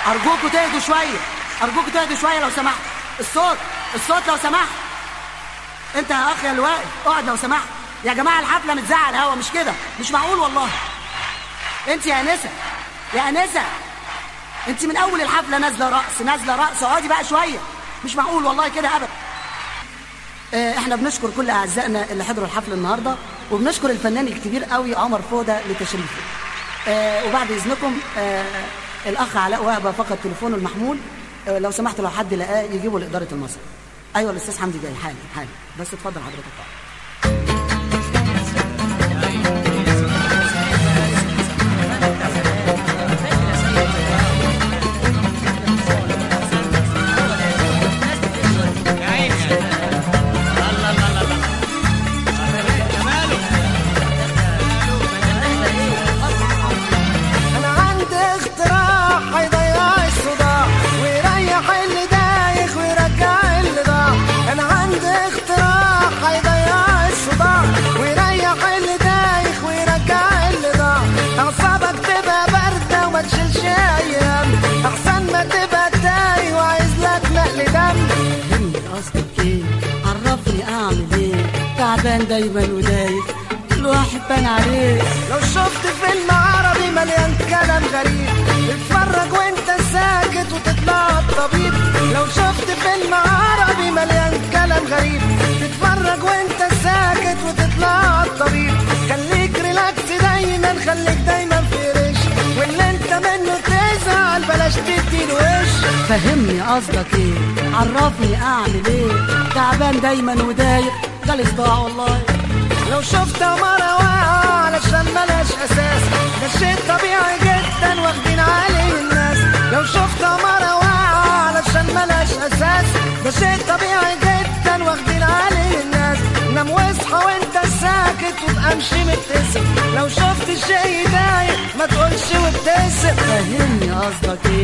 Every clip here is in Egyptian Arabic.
ارجوكوا تهدوا شويه ارجوكوا تهدوا شويه لو سمحت الصوت الصوت لو سمحت انت يا اخ يا اللي واقف اقعد لو سمحت يا جماعه الحفله متزعل الهوا مش كده مش معقول والله انت يا انسه يا انسه انت من اول الحفله نازله رقص نازله رقص اقعدي بقى شويه مش معقول والله كده ابدا آه، احنا بنشكر كل اعزائنا اللي حضروا الحفله النهارده وبنشكر الفنان الكبير قوي عمر فوده لتشريفه آه، وبعد اذنكم آه، الاخ علاء وهبه فقد تليفونه المحمول آه، لو سمحت لو حد لقاه يجيبه لاداره المسرح ايوه الاستاذ حمدي جاي حالا حالا بس اتفضل حضرتك اقعد. انا عندي اختراع هيضيع الصداع ويريح اللي دايخ ويرجع اللي ضاع انا عندي اختراع هيضيع الصداع ويريح اللي دايخ ويرجع اللي ضاع اعصابك تبقى بارده وما تشيلش ايام احسن ما تبقى تايه وعايز لك نقل دم فهمني قصدك ايه عرفني اعمل ايه تعبان دايما ودايخ الواحد بان عليه لو شفت فيلم عربي مليان كلام غريب تتفرج وانت ساكت وتطلع الطبيب لو شفت فيلم عربي مليان كلام غريب تتفرج وانت ساكت وتطلع الطبيب خليك ريلاكس دايما خليك دايما في ريش واللي انت منه تزعل بلاش تديله وش فهمني قصدك ايه عرفني اعمل ايه تعبان دايما ودايخ جالي صداع والله لو شفت مرة واقعة علشان ملهاش أساس ده شيء طبيعي جدا واخدين عليه الناس لو شفت مرة واقعة علشان ملهاش أساس ده شيء طبيعي جدا واخدين عليه الناس نام واصحى وانت ساكت وابقى امشي مبتسم لو شفت شيء يضايق ما تقولش وابتسم فهمني قصدك ايه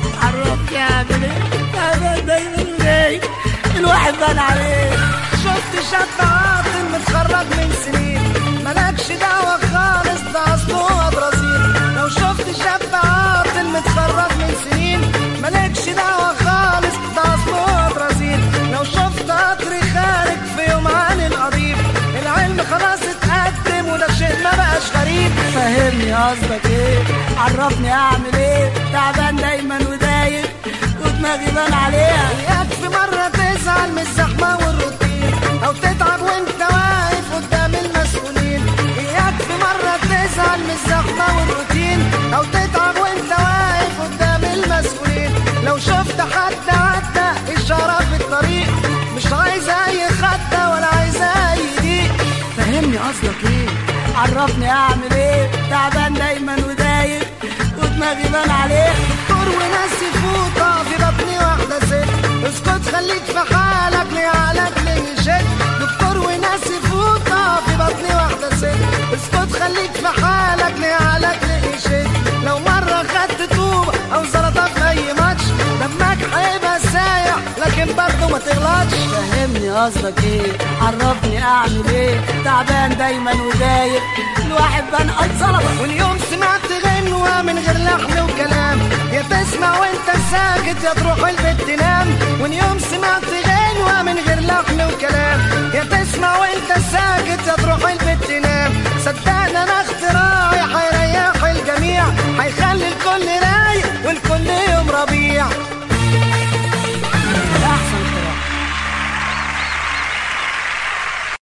عرفني اعمل ايه تعبان دايما ودايخ الواحد بان عليه شفت شاب عاطل متخرج من سنين مالكش دعوة خالص ده أصله برازيل لو شفت شاب عاطل متخرج من سنين مالكش دعوة خالص ده أصله برازيل لو شفت قطر خارج في يوم عن القضيب العلم خلاص اتقدم وده شيء ما بقاش غريب فهمني قصدك ايه عرفني اعمل ايه تعبان دايما ودايخ ودماغي بان عليها اياك في مرة تزعل من الزحمة والروتين أو تتعب وأنت واقف قدام المسؤولين اياك في مرة تزعل من الزحمة والروتين أو تتعب وأنت واقف قدام المسؤولين لو شفت حد عدى إشارة في الطريق مش عايز أي خدة ولا عايز أي ضيق فهمني قصدك ايه عرفني اعمل ايه تعبان دايما ودايخ ودماغي بان عليه دكتور وناس يفوطة في بطني واحدة ست اسكت خليك في حالك ليه عقلك ليه يشد دكتور وناس يفوطة في بطني واحدة ست اسكت خليك في حالك ليه عقلك ليه يشد لو مرة خدت طوبة أو زلطة في أي ماتش دمك هيبقى سايح لكن برضه ما تغلطش فهمني قصدك ايه عرفني اعمل ايه تعبان دايما ودايخ الواحد بان اي صلبه واليوم سمعت غنوة من غير لحن وكلام يا تسمع وانت ساكت يا تروح البيت تنام واليوم سمعت غنوة من غير لحن وكلام يا تسمع وانت ساكت يا تروح البيت تنام صدقني انا اختراعي هيريح الجميع هيخلي